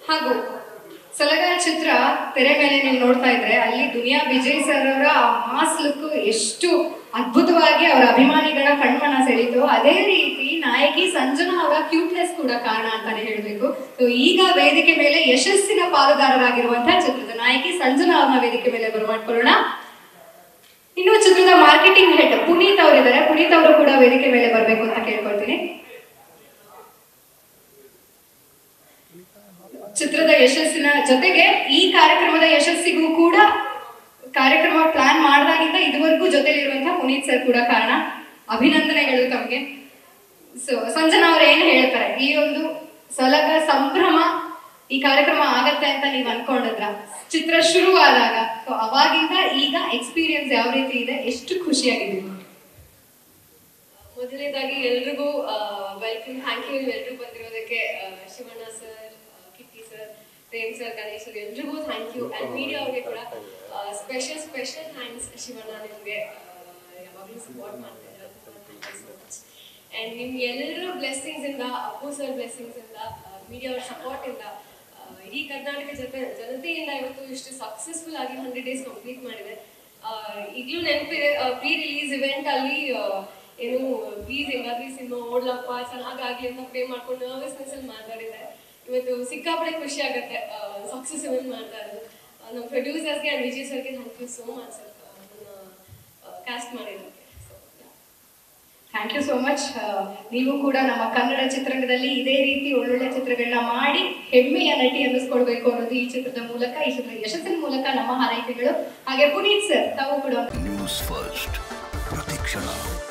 ಹಾಗೂ ಸಲಗ ಚಿತ್ರ ತೆರೆ ಮೇಲೆ ನೀವು ನೋಡ್ತಾ ಇದ್ರೆ ಅಲ್ಲಿ ದುನಿಯಾ ವಿಜಯ್ ಸರ್ ಅವರ ಮಾಸ್ ಲುಕ್ ಎಷ್ಟು ಅದ್ಭುತವಾಗಿ ಅವರ ಅಭಿಮಾನಿಗಳ ಕಣ್ಮನ ಸೆಳೀತು ಅದೇ ರೀತಿ ನಾಯಕಿ ಸಂಜನಾ ಅವರ ಕ್ಯೂಟ್ನೆಸ್ ಕೂಡ ಕಾರಣ ಅಂತಾನೆ ಹೇಳಬೇಕು ಸೊ ಈಗ ವೇದಿಕೆ ಮೇಲೆ ಯಶಸ್ಸಿನ ಪಾಲುದಾರರಾಗಿರುವಂತಹ ಚಿತ್ರದ ನಾಯಕಿ ಸಂಜನಾ ಅವ್ರನ್ನ ವೇದಿಕೆ ಮೇಲೆ ಬರಮಾಡ್ಕೊಳ್ಳೋಣ ಇನ್ನು ಚಿತ್ರದ ಮಾರ್ಕೆಟಿಂಗ್ ಹೆಡ್ ಪುನೀತ್ ಅವರಿದ್ದಾರೆ ಪುನೀತ್ ಅವರು ಕೂಡ ವೇದಿಕೆ ಮೇಲೆ ಬರಬೇಕು ಅಂತ ಕೇಳ್ಕೊಳ್ತೀನಿ ಚಿತ್ರದ ಯಶಸ್ಸಿನ ಜೊತೆಗೆ ಈ ಕಾರ್ಯಕ್ರಮದ ಯಶಸ್ಸಿಗೂ ಕೂಡ ಕಾರ್ಯಕ್ರಮ ಪ್ಲಾನ್ ಮಾಡಿದಾಗಿಂದ ಇದುವರೆಗೂ ಜೊತೆಲಿರುವಂತಹ ಪುನೀತ್ ಸರ್ ಕೂಡ ಕಾರಣ ಅಭಿನಂದನೆಗಳು ತಮಗೆ ಸೊ ಸಂಜನಾ ಅವ್ರು ಏನ್ ಹೇಳ್ತಾರೆ ಈ ಒಂದು ಸಲಗ ಸಂಭ್ರಮ ಈ ಕಾರ್ಯಕ್ರಮ ಆಗತ್ತೆ ಅಂತ ನೀವ್ ಅನ್ಕೊಂಡಿದ್ರ ಚಿತ್ರ ಶುರುವಾದಾಗ ಸೊ ಅವಾಗಿಂದ ಈಗ ಎಕ್ಸ್ಪೀರಿಯನ್ಸ್ ಯಾವ ರೀತಿ ಇದೆ ಎಷ್ಟು ಖುಷಿಯಾಗಿದ್ದೀವಿ ಮೊದಲನೇದಾಗಿ ಎಲ್ರಿಗೂ ವೆಲ್ಕಮ್ ಥ್ಯಾಂಕ್ ಯು ಎಲ್ರಿಗೂ ಬಂದಿರೋದಕ್ಕೆ ಆ, Shivanna sir Kitty sir Prem sir Ganesh sir ಎಲ್ರಿಗೂ ಥ್ಯಾಂಕ್ ಯು ಅಂಡ್ ಮೀಡಿಯಾ ಅವ್ರಿಗೆ ಕೂಡ ಸ್ಪೆಷಲ್ ಸ್ಪೆಷಲ್ ಥ್ಯಾಂಕ್ಸ್ ಶಿವಣ್ಣ ನಿಮಗೆ ಯಾವಾಗಲೂ ಸಪೋರ್ಟ್ ಮಾಡ್ತಾ ಇದ್ದಾರೆ thank you so much and ನಿಮ್ ಎಲ್ಲರ ಬ್ಲೆಸ್ಸಿಂಗ್ಸ್ ಇಂದ ಅಪ್ಪು ಸರ್ ಬ್ಲೆಸ್ಸಿಂಗ್ಸ್ ಇಂದ ಮೀಡಿಯಾ ಅವ್ರ ಸಪೋರ್ಟ್ ಇಂದ ಆ, ಇಡೀ ಕರ್ನಾಟಕ ಜೊತೆ ಜನತೆಯಿಂದ ಇವತ್ತು ಇಷ್ಟು ಸಕ್ಸಸ್ಫುಲ್ ಆಗಿ ಹಂಡ್ರೆಡ್ ಡೇಸ್ ಕಂಪ್ಲೀಟ್ ಮಾಡಿದೆ ಆ, ಈಗ್ಲೂ ನೆನಪಿದೆ ಪ್ರೀ ರಿಲೀಸ್ ಇವೆಂಟ್ ಅಲ್ಲಿ ಆ, ಏನು ಪ್ಲೀಸ್ ಹೆಂಗಾದ್ರೂ ಸಿನಿಮಾ ಓಡ್ಲಪ್ಪ ಚೆನ್ನಾಗಾಗ್ಲಿ ಅಂತ ಪ್ರೇ ಮಾಡ್ಕೊಂಡು ನರ್ವಸ್ನೆಸ್ ಅಲ್ಲಿ ಮಾತಾಡಿದೆ ಇವತ್ತು ಸಿಕ್ಕಾಪಡೆ ಖುಷಿ ಆಗತ್ತೆ ಸಕ್ಸಸ್ ಇವೆಂಟ್ ಮಾಡ್ತಾ ಇರೋದು ಆ, ನಮ್ಮ ಪ್ರೊಡ್ಯೂಸರ್ಸ್ಗೆ ಅಂಡ್ ವಿಜಯ್ ಸರ್ಗೆ thank you so much sir cast ಮಾಡಿರೋದಕ್ಕೆ so thank you so much ನೀವು ಕೂಡ ನಮ್ಮ ಕನ್ನಡ ಚಿತ್ರರಂಗದಲ್ಲಿ ಇದೇ ರೀತಿ ಒಳ್ಳೊಳ್ಳೆ ಚಿತ್ರಗಳನ್ನ ಮಾಡಿ ಹೆಮ್ಮೆಯ ನಟಿ ಅನ್ನಿಸ್ಕೊಳ್ಬೇಕು ಅನ್ನೋದು ಈ ಚಿತ್ರದ ಮೂಲಕ ಈ ಚಿತ್ರದ ಯಶಸ್ಸಿನ ಮೂಲಕ ನಮ್ಮ ಹಾರೈಕೆಗಳು ಹಾಗೆ ಪುನೀತ್ ಸರ್ ತಾವು ಕೂಡ ನ್ಯೂಸ್ ಫಸ್ಟ್ ಪ್ರತಿಕ್ಷಣ